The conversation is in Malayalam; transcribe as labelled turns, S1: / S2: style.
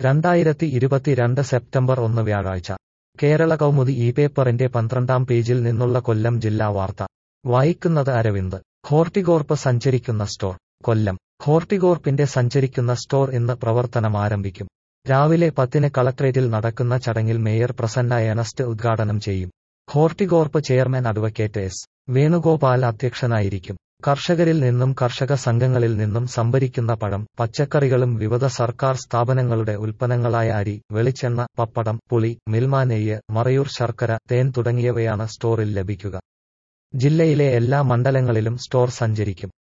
S1: രണ്ടായിരത്തി ഇരുപത്തിരണ്ട് സെപ്റ്റംബർ ഒന്ന് വ്യാഴാഴ്ച കേരള കൗമുദി ഈ പേപ്പറിന്റെ പന്ത്രണ്ടാം പേജിൽ നിന്നുള്ള കൊല്ലം ജില്ലാ വാർത്ത വായിക്കുന്നത് അരവിന്ദ് ഹോർട്ടികോർപ്പ് സഞ്ചരിക്കുന്ന സ്റ്റോർ കൊല്ലം ഹോർട്ടികോർപ്പിന്റെ സഞ്ചരിക്കുന്ന സ്റ്റോർ ഇന്ന് പ്രവർത്തനം ആരംഭിക്കും രാവിലെ പത്തിന് കളക്ട്രേറ്റിൽ നടക്കുന്ന ചടങ്ങിൽ മേയർ പ്രസന്ന എനസ്റ്റ് ഉദ്ഘാടനം ചെയ്യും Horticorp chairman advocate S Venugopal അധ്യക്ഷനായിരിക്കും കർഷകരിൽ നിന്നും കർഷക സംഘങ്ങളിൽ നിന്നും സംഭരിക്കുന്ന പഴം പച്ചക്കറികളും വിവിധ സർക്കാർ സ്ഥാപനങ്ങളുടെ ഉൽപ്പന്നങ്ങളായ അരി വെളിച്ചെണ്ണ പപ്പടം പുളി മിൽമ നെയ്യ് മറയൂർ ശർക്കര തേൻ തുടങ്ങിയവയാണ് സ്റ്റോറിൽ ലഭിക്കുക ജില്ലയിലെ എല്ലാ മണ്ഡലങ്ങളിലും സ്റ്റോർ സഞ്ചരിക്കും